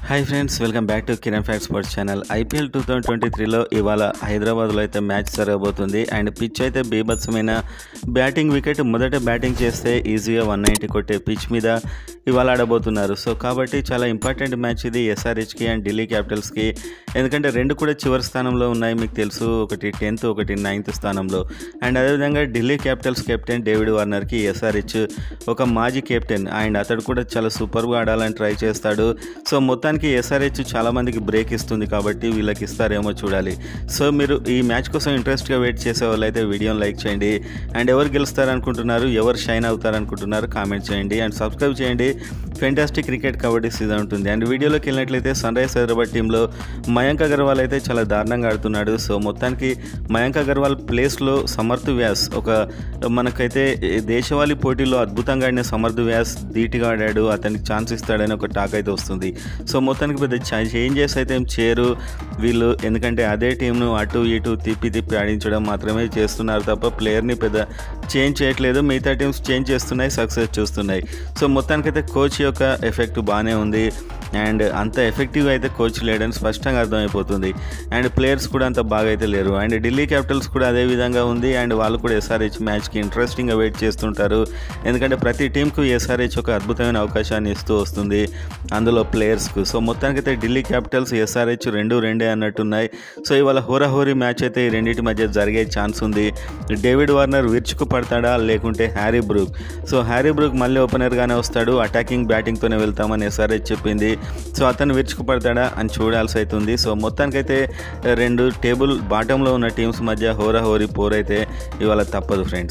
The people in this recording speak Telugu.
hi friends welcome back to Kiran fact sports channel IPL two thousand twenty త్రీలో ఇవాళ హైదరాబాద్లో అయితే మ్యాచ్ జరగబోతుంది అండ్ పిచ్ అయితే బీభత్సమైన బ్యాటింగ్ వికెట్ మొదట బ్యాటింగ్ చేస్తే ఈజీగా వన్ నైంటీ కొట్టే పిచ్ మీద ఇవాళ ఆడబోతున్నారు సో కాబట్టి చాలా ఇంపార్టెంట్ మ్యాచ్ ఇది ఎస్ఆర్హెచ్కి అండ్ ఢిల్లీ క్యాపిటల్స్కి ఎందుకంటే రెండు కూడా చివరి స్థానంలో ఉన్నాయి మీకు తెలుసు ఒకటి టెన్త్ ఒకటి నైన్త్ స్థానంలో అండ్ అదేవిధంగా ఢిల్లీ క్యాపిటల్స్ కెప్టెన్ డేవిడ్ వార్నర్కి ఎస్ఆర్హెచ్ ఒక మాజీ కెప్టెన్ అండ్ అతడు కూడా చాలా సూపర్గా ఆడాలని ట్రై చేస్తాడు సో మొత్తానికి ఎస్ఆర్హెచ్ చాలా మందికి బ్రేక్ ఇస్తుంది కాబట్టి వీళ్ళకి ఇస్తారేమో చూడాలి సో మీరు ఈ మ్యాచ్ కోసం ఇంట్రెస్ట్గా వెయిట్ చేసే వాళ్ళైతే వీడియోని లైక్ చేయండి అండ్ ఎవరు గెలుస్తారనుకుంటున్నారు ఎవరు షైన్ అవుతారనుకుంటున్నారు కామెంట్ చేయండి అండ్ సబ్స్క్రైబ్ చేయండి ఫెంటాస్టిక్ క్రికెట్ కబడ్డీ సీజన్ ఉంటుంది అండ్ వీడియోలోకి వెళ్ళినట్లయితే సన్ రైజ్ హైదరాబాద్ టీంలో మయాంక్ అగర్వాల్ అయితే చాలా దారుణంగా ఆడుతున్నాడు సో మొత్తానికి మయాంక్ అగర్వాల్ ప్లేస్లో సమర్థ్ వ్యాస్ ఒక మనకైతే దేశవాళీ పోటీలో అద్భుతంగా ఆడిన సమర్థ్ వ్యాస్ ధీటుగా ఆడాడు అతనికి ఛాన్స్ ఇస్తాడని ఒక టాక్ అయితే వస్తుంది సో మొత్తానికి పెద్ద చేంజెస్ అయితే ఏం చేయరు వీళ్ళు ఎందుకంటే అదే టీంను అటు ఇటు తిప్పి తిప్పి ఆడించడం మాత్రమే చేస్తున్నారు తప్ప ప్లేయర్ని పెద్ద చేంజ్ చేయట్లేదు మిగతా టీమ్స్ చేంజ్ చేస్తున్నాయి సక్సెస్ చూస్తున్నాయి సో మొత్తానికైతే కోచ్ యొక్క ఎఫెక్ట్ బాగానే ఉంది అండ్ అంత ఎఫెక్టివ్గా అయితే కోచ్ లేడని స్పష్టంగా అర్థమైపోతుంది అండ్ ప్లేయర్స్ కూడా అంత బాగా అయితే లేరు అండ్ ఢిల్లీ క్యాపిటల్స్ కూడా అదే విధంగా ఉంది అండ్ వాళ్ళు కూడా ఎస్ఆర్హెచ్ మ్యాచ్కి ఇంట్రెస్టింగ్గా వెయిట్ చేస్తుంటారు ఎందుకంటే ప్రతి టీంకు ఎస్ఆర్హెచ్ ఒక అద్భుతమైన అవకాశాన్ని ఇస్తూ వస్తుంది అందులో ప్లేయర్స్కు సో మొత్తానికైతే ఢిల్లీ క్యాపిటల్స్ ఎస్ఆర్హెచ్ రెండు రెండే అన్నట్టున్నాయి సో ఇవాళ హోరాహోరీ మ్యాచ్ అయితే ఈ రెండింటి మధ్య జరిగే ఛాన్స్ ఉంది డేవిడ్ వార్నర్ విరుచుకు పడతాడా లేకుంటే Harry Brook so Harry Brook మళ్ళీ ఓపెనర్గానే వస్తాడు అటాకింగ్ బ్యాటింగ్తోనే వెళ్తామని ఎస్ఆర్హెచ్ చెప్పింది సో అతను విరుచుకు పడతాడా అని చూడాల్సి అవుతుంది సో మొత్తానికైతే రెండు టేబుల్ బాటంలో ఉన్న టీమ్స్ మధ్య హోరాహోరీ పోరైతే ఇవాళ తప్పదు ఫ్రెండ్స్